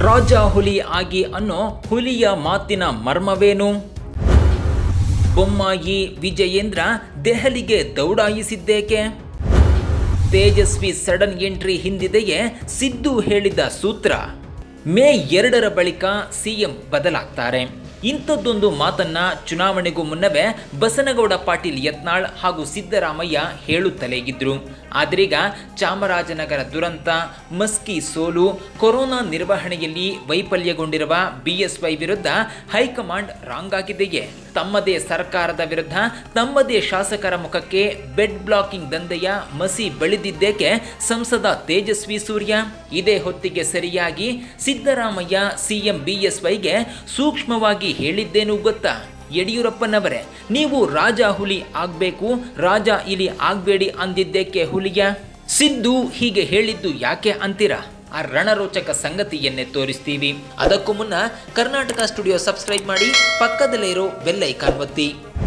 ರಾಜ ಹುಲಿ ಆಗಿ ಅನ್ನೋ ಹುಲಿಯ ಮಾತಿನ ಮರ್ಮವೇನು ಬೊಮ್ಮಾಯಿ ವಿಜಯೇಂದ್ರ ದೆಹಲಿಗೆ ದೌಡಾಯಿಸಿದ್ದೇಕೆ ತೇಜಸ್ವಿ ಸಡನ್ ಎಂಟ್ರಿ ಹಿಂದಿದೆಯೇ ಸಿದ್ದು ಹೇಳಿದ ಸೂತ್ರ ಮೇ ಎರಡರ ಬಳಿಕ ಸಿಎಂ ಬದಲಾಗ್ತಾರೆ ಇಂಥದ್ದೊಂದು ಮಾತನ್ನ ಚುನಾವಣೆಗೂ ಮುನ್ನವೇ ಬಸನಗೌಡ ಪಾಟೀಲ್ ಯತ್ನಾಳ್ ಹಾಗೂ ಸಿದ್ದರಾಮಯ್ಯ ಹೇಳುತ್ತಲೇ ಇದ್ರು ಆದ್ರೀಗ ಚಾಮರಾಜನಗರ ದುರಂತ ಮಸ್ಕಿ ಸೋಲು ಕೊರೋನಾ ನಿರ್ವಹಣೆಯಲ್ಲಿ ವೈಫಲ್ಯಗೊಂಡಿರುವ ಬಿಎಸ್ವೈ ವಿರುದ್ಧ ಹೈಕಮಾಂಡ್ ರಾಂಗ್ ಆಗಿದೆಯೇ ತಮ್ಮದೇ ಸರ್ಕಾರದ ವಿರುದ್ಧ ತಮ್ಮದೇ ಶಾಸಕರ ಮುಖಕ್ಕೆ ಬೆಡ್ ಬ್ಲಾಕಿಂಗ್ ದಂಧೆಯ ಮಸಿ ಬೆಳೆದಿದ್ದೇಕೆ ಸಂಸದ ತೇಜಸ್ವಿ ಸೂರ್ಯ ಇದೇ ಹೊತ್ತಿಗೆ ಸರಿಯಾಗಿ ಸಿದ್ದರಾಮಯ್ಯ ಸಿಎಂ ಬಿಎಸ್ವೈಗೆ ಸೂಕ್ಷ್ಮವಾಗಿ ಹೇಳಿದ್ದೇನು ಗೊತ್ತಾ ಯಡಿಯೂರಪ್ಪನವರೇ ನೀವು ರಾಜ ಹುಲಿ ಆಗ್ಬೇಕು ರಾಜ ಇಲಿ ಆಗ್ಬೇಡಿ ಅಂದಿದ್ದಕ್ಕೆ ಹುಲಿಯ ಸಿದ್ದು ಹೀಗೆ ಹೇಳಿದ್ದು ಯಾಕೆ ಅಂತೀರಾ ಆ ರಣರೋಚಕ ಸಂಗತಿಯನ್ನೇ ತೋರಿಸ್ತೀವಿ ಅದಕ್ಕೂ ಮುನ್ನ ಕರ್ನಾಟಕ ಸ್ಟುಡಿಯೋ ಸಬ್ಸ್ಕ್ರೈಬ್ ಮಾಡಿ ಪಕ್ಕದಲ್ಲೇ ಇರೋ ಬೆಲ್ ಐಕಾನ್ ಒತ್ತಿ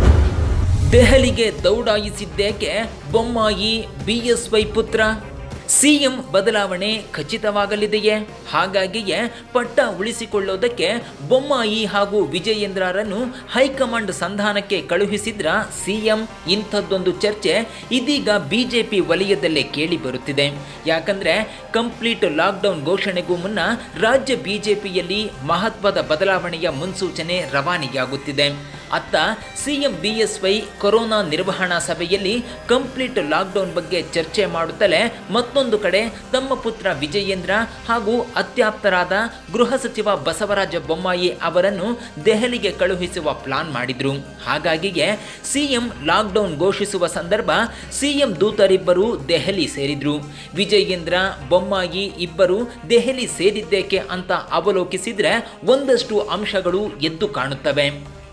ದೆಹಲಿಗೆ ದೌಡಾಯಿಸಿದ್ದೇಕೆ ಬೊಮ್ಮಾಯಿ ಬಿಎಸ್ವೈ ಪುತ್ರ ಸಿಎಂ ಬದಲಾವಣೆ ಖಚಿತವಾಗಲಿದೆಯೇ ಹಾಗಾಗಿಯೇ ಪಟ್ಟ ಉಳಿಸಿಕೊಳ್ಳೋದಕ್ಕೆ ಬೊಮ್ಮಾಯಿ ಹಾಗೂ ವಿಜಯೇಂದ್ರರನ್ನು ಹೈಕಮಾಂಡ್ ಸಂಧಾನಕ್ಕೆ ಕಳುಹಿಸಿದ್ರ ಸಿಎಂ ಇಂಥದ್ದೊಂದು ಚರ್ಚೆ ಇದೀಗ ಬಿಜೆಪಿ ವಲಯದಲ್ಲೇ ಕೇಳಿ ಬರುತ್ತಿದೆ ಯಾಕಂದ್ರೆ ಕಂಪ್ಲೀಟ್ ಲಾಕ್ಡೌನ್ ಘೋಷಣೆಗೂ ಮುನ್ನ ರಾಜ್ಯ ಬಿಜೆಪಿಯಲ್ಲಿ ಮಹತ್ವದ ಬದಲಾವಣೆಯ ಮುನ್ಸೂಚನೆ ರವಾನೆಯಾಗುತ್ತಿದೆ ಅತ್ತ ಸಿಎಂ ಬಿಎಸ್ವೈ ಕೊರೋನಾ ನಿರ್ವಹಣಾ ಸಭೆಯಲ್ಲಿ ಕಂಪ್ಲೀಟ್ ಲಾಕ್ಡೌನ್ ಬಗ್ಗೆ ಚರ್ಚೆ ಮಾಡುತ್ತಲೇ ಮತ್ತೊಂದು ಕಡೆ ತಮ್ಮ ಪುತ್ರ ವಿಜಯೇಂದ್ರ ಹಾಗೂ ಅತ್ಯಾಪ್ತರಾದ ಗೃಹ ಸಚಿವ ಬಸವರಾಜ ಬೊಮ್ಮಾಯಿ ಅವರನ್ನು ದೆಹಲಿಗೆ ಕಳುಹಿಸುವ ಪ್ಲಾನ್ ಮಾಡಿದ್ರು ಹಾಗಾಗಿಯೇ ಸಿಎಂ ಲಾಕ್ಡೌನ್ ಘೋಷಿಸುವ ಸಂದರ್ಭ ಸಿಎಂ ದೂತರಿಬ್ಬರು ದೆಹಲಿ ಸೇರಿದ್ರು ವಿಜಯೇಂದ್ರ ಬೊಮ್ಮಾಯಿ ಇಬ್ಬರು ದೆಹಲಿ ಸೇರಿದ್ದೇಕೆ ಅಂತ ಅವಲೋಕಿಸಿದ್ರೆ ಒಂದಷ್ಟು ಅಂಶಗಳು ಎದ್ದು ಕಾಣುತ್ತವೆ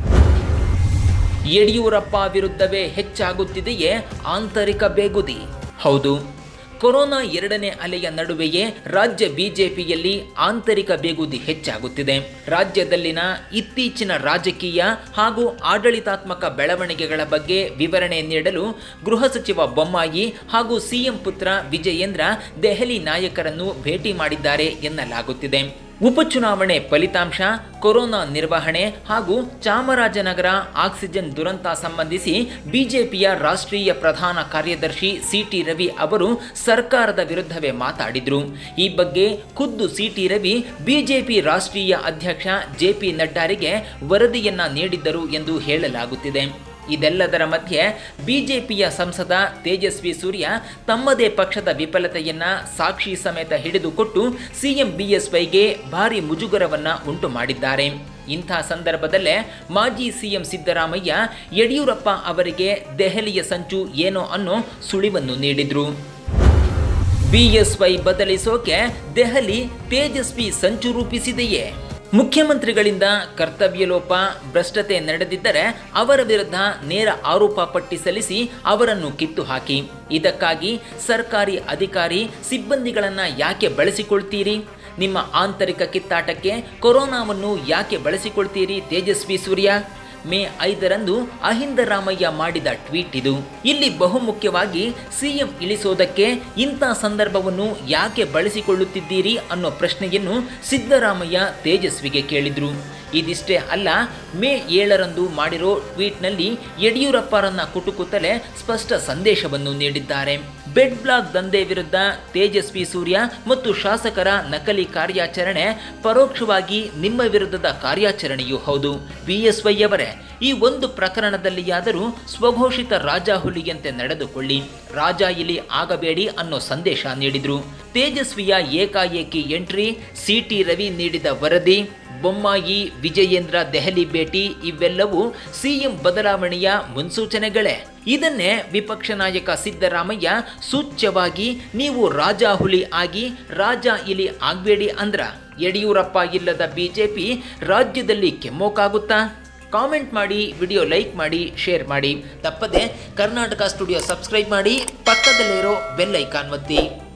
ಯಡಿಯೂರಪ್ಪ ವಿರುದ್ಧವೇ ಹೆಚ್ಚಾಗುತ್ತಿದೆಯೇ ಆಂತರಿಕ ಬೇಗುದಿ ಹೌದು ಕೊರೋನಾ ಎರಡನೇ ಅಲೆಯ ನಡುವೆಯೇ ರಾಜ್ಯ ಬಿಜೆಪಿಯಲ್ಲಿ ಆಂತರಿಕ ಬೇಗುದಿ ಹೆಚ್ಚಾಗುತ್ತಿದೆ ರಾಜ್ಯದಲ್ಲಿನ ಇತ್ತೀಚಿನ ರಾಜಕೀಯ ಹಾಗೂ ಆಡಳಿತಾತ್ಮಕ ಬೆಳವಣಿಗೆಗಳ ಬಗ್ಗೆ ವಿವರಣೆ ನೀಡಲು ಗೃಹ ಸಚಿವ ಬೊಮ್ಮಾಯಿ ಹಾಗೂ ಸಿಎಂ ಪುತ್ರ ವಿಜಯೇಂದ್ರ ದೆಹಲಿ ನಾಯಕರನ್ನು ಭೇಟಿ ಮಾಡಿದ್ದಾರೆ ಎನ್ನಲಾಗುತ್ತಿದೆ ಉಪಚುನಾವಣೆ ಫಲಿತಾಂಶ ಕೊರೋನಾ ನಿರ್ವಹಣೆ ಹಾಗೂ ಚಾಮರಾಜನಗರ ಆಕ್ಸಿಜನ್ ದುರಂತ ಸಂಬಂಧಿಸಿ ಬಿಜೆಪಿಯ ರಾಷ್ಟ್ರೀಯ ಪ್ರಧಾನ ಕಾರ್ಯದರ್ಶಿ ಸಿಟಿ ರವಿ ಅವರು ಸರ್ಕಾರದ ವಿರುದ್ಧವೇ ಮಾತಾಡಿದ್ರು ಈ ಬಗ್ಗೆ ಖುದ್ದು ಸಿಟಿ ರವಿ ಬಿಜೆಪಿ ರಾಷ್ಟ್ರೀಯ ಅಧ್ಯಕ್ಷ ಜೆಪಿ ನಡ್ಡಾರಿಗೆ ವರದಿಯನ್ನ ನೀಡಿದ್ದರು ಎಂದು ಹೇಳಲಾಗುತ್ತಿದೆ ಇದೆಲ್ಲದರ ಮಧ್ಯೆ ಬಿಜೆಪಿಯ ಸಂಸದ ತೇಜಸ್ವಿ ಸೂರ್ಯ ತಮ್ಮದೇ ಪಕ್ಷದ ವಿಫಲತೆಯನ್ನ ಸಾಕ್ಷಿ ಸಮೇತ ಹಿಡಿದುಕೊಟ್ಟು ಸಿಎಂ ಬಿಎಸ್ವೈಗೆ ಭಾರಿ ಮುಜುಗರವನ್ನ ಉಂಟು ಮಾಡಿದ್ದಾರೆ ಇಂಥ ಸಂದರ್ಭದಲ್ಲೇ ಮಾಜಿ ಸಿಎಂ ಸಿದ್ದರಾಮಯ್ಯ ಯಡಿಯೂರಪ್ಪ ಅವರಿಗೆ ದೆಹಲಿಯ ಸಂಚು ಏನೋ ಅನ್ನೋ ಸುಳಿವನ್ನು ನೀಡಿದ್ರು ಬಿಎಸ್ವೈ ಬದಲಿಸೋಕೆ ದೆಹಲಿ ತೇಜಸ್ವಿ ಸಂಚು ರೂಪಿಸಿದೆಯೇ ಮುಖ್ಯಮಂತ್ರಿಗಳಿಂದ ಕರ್ತವ್ಯ ಲೋಪ ಭ್ರಷ್ಟತೆ ನಡೆದಿದ್ದರೆ ಅವರ ವಿರುದ್ಧ ನೇರ ಆರೋಪ ಪಟ್ಟಿ ಸಲ್ಲಿಸಿ ಅವರನ್ನು ಕಿತ್ತು ಹಾಕಿ ಇದಕ್ಕಾಗಿ ಸರ್ಕಾರಿ ಅಧಿಕಾರಿ ಸಿಬ್ಬಂದಿಗಳನ್ನು ಯಾಕೆ ಬಳಸಿಕೊಳ್ತೀರಿ ನಿಮ್ಮ ಆಂತರಿಕ ಕಿತ್ತಾಟಕ್ಕೆ ಕೊರೋನಾವನ್ನು ಯಾಕೆ ಬಳಸಿಕೊಳ್ತೀರಿ ತೇಜಸ್ವಿ ಸೂರ್ಯ ಮೇ ಐದರಂದು ಅಹಿಂದ ರಾಮಯ್ಯ ಮಾಡಿದ ಟ್ವೀಟ್ ಇದು ಇಲ್ಲಿ ಬಹುಮುಖ್ಯವಾಗಿ ಸಿಎಂ ಇಳಿಸೋದಕ್ಕೆ ಇಂಥ ಸಂದರ್ಭವನ್ನು ಯಾಕೆ ಬಳಸಿಕೊಳ್ಳುತ್ತಿದ್ದೀರಿ ಅನ್ನೋ ಪ್ರಶ್ನೆಯನ್ನು ಸಿದ್ದರಾಮಯ್ಯ ತೇಜಸ್ವಿಗೆ ಕೇಳಿದ್ರು ಇದಿಷ್ಟೇ ಅಲ್ಲ ಮೇ ಏಳರಂದು ಮಾಡಿರೋ ಟ್ವೀಟ್ನಲ್ಲಿ ಯಡಿಯೂರಪ್ಪರನ್ನ ಕುಟುಕುತ್ತಲೇ ಸ್ಪಷ್ಟ ಸಂದೇಶವನ್ನು ನೀಡಿದ್ದಾರೆ ಬೆಡ್ ಬ್ಲಾಕ್ ದಂಧೆ ವಿರುದ್ಧ ತೇಜಸ್ವಿ ಸೂರ್ಯ ಮತ್ತು ಶಾಸಕರ ನಕಲಿ ಕಾರ್ಯಾಚರಣೆ ಪರೋಕ್ಷವಾಗಿ ನಿಮ್ಮ ವಿರುದ್ಧದ ಕಾರ್ಯಾಚರಣೆಯೂ ಹೌದು ಬಿಎಸ್ವೈ ಅವರೇ ಈ ಒಂದು ಪ್ರಕರಣದಲ್ಲಿಯಾದರೂ ಸ್ವಘೋಷಿತ ರಾಜ ಹುಲಿಯಂತೆ ನಡೆದುಕೊಳ್ಳಿ ರಾಜ ಇಲಿ ಆಗಬೇಡಿ ಅನ್ನೋ ಸಂದೇಶ ನೀಡಿದ್ರು ತೇಜಸ್ವಿಯ ಏಕಾಏಕಿ ಎಂಟ್ರಿ ಸಿಟಿ ರವಿ ನೀಡಿದ ವರದಿ ಬೊಮ್ಮಾಯಿ ವಿಜಯೇಂದ್ರ ದೆಹಲಿ ಭೇಟಿ ಇವೆಲ್ಲವೂ ಸಿಎಂ ಬದಲಾವಣೆಯ ಮುನ್ಸೂಚನೆಗಳೇ ಇದನ್ನೇ ವಿಪಕ್ಷ ನಾಯಕ ಸಿದ್ದರಾಮಯ್ಯ ಸೂಚ್ಯವಾಗಿ ನೀವು ರಾಜ ಹುಲಿ ಆಗಿ ರಾಜ ಇಲಿ ಆಗ್ಬೇಡಿ ಅಂದ್ರ ಯಡಿಯೂರಪ್ಪ ಇಲ್ಲದ ಬಿಜೆಪಿ ರಾಜ್ಯದಲ್ಲಿ ಕೆಮ್ಮೋಕಾಗುತ್ತಾ ಕಾಮೆಂಟ್ ಮಾಡಿ ವಿಡಿಯೋ ಲೈಕ್ ಮಾಡಿ ಶೇರ್ ಮಾಡಿ ತಪ್ಪದೆ ಕರ್ನಾಟಕ ಸ್ಟುಡಿಯೋ ಸಬ್ಸ್ಕ್ರೈಬ್ ಮಾಡಿ ಪಕ್ಕದಲ್ಲಿರೋ ಬೆಲ್ ಐಕಾನ್ ಒತ್ತಿ